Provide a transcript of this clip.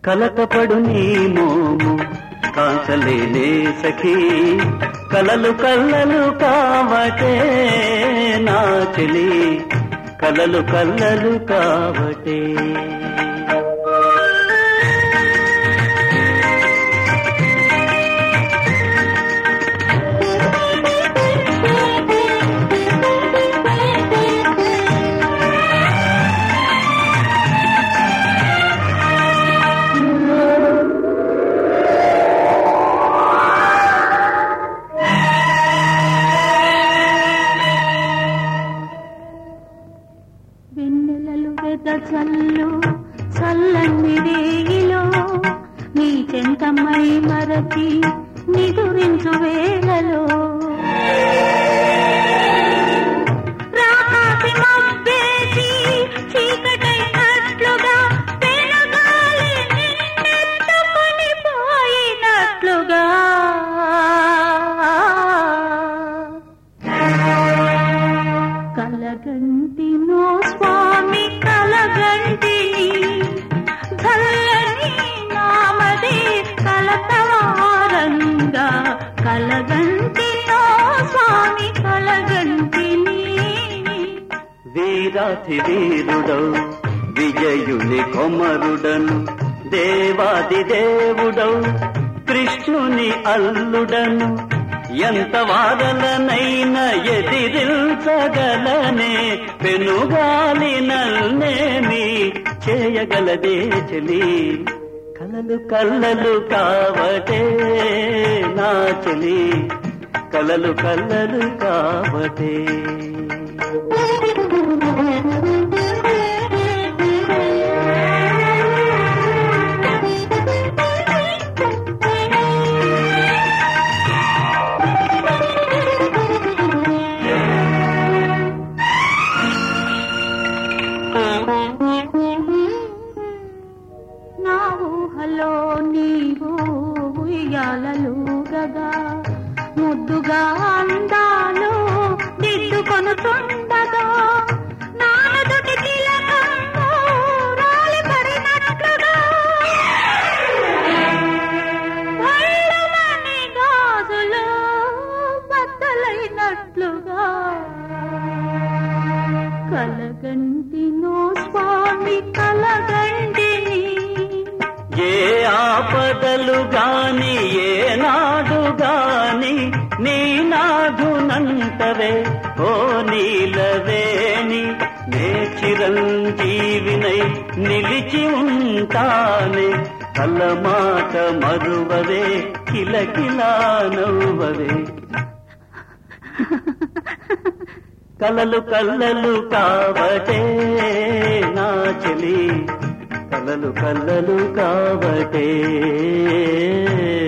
కలకపడు నీ మోము కాంచలేనే సఖీ కలలు కల్లలు కావటే నా చెలి కలలు కల్లలు కావటే వెన్నెలలు వెదజల్లు చల్లని రేగిలో నీ చెంతమై మరచి నిదురించు వేళలో రాకాసి మబ్బేసి చీకటైనట్లుగా వెనుగాలి నిన్నెత్తుకొని పోయినట్లుగా కలగంటినో స్వామి కలగంటి చల్లని నామది కలతవారంగా కలగంటినో స్వామి కలగంటిని వీరాధి వీరుడవు విజయుని కొమరుడను దేవాది దేవుడవు కృష్ణుని అల్లుడను ఎంత వాదలనైనా ఎదిరించగలనే పెనుగాలి నల్నేమి చేయగలదే చెలి కలలు కల్లలు కావటే నా చెలి కలలు కల్లలు కావటే నా ఊహలో నీవు ఉయ్యాలలుగగా ముద్దుగా అందాలు దిద్దుకొనుతుండగా నానుదుటి తిలకంలో రాలిపడినట్లుగా పళ్ళమని గాజులు బద్దలైనట్లుగా కలగంటినో స్వామి కలగంటిని ఏ ఆపదలు గాని ఏ నాడు గాని నీ నాదునంతవే ఓ నీలవేణి నే చిరంజీవినై నిలిచి ఉంటానే కలమాట మరువవే కిలకిలా నవ్వవే కలలు కల్లలు కావటే నా చెలి కలలు కల్లలు కావటే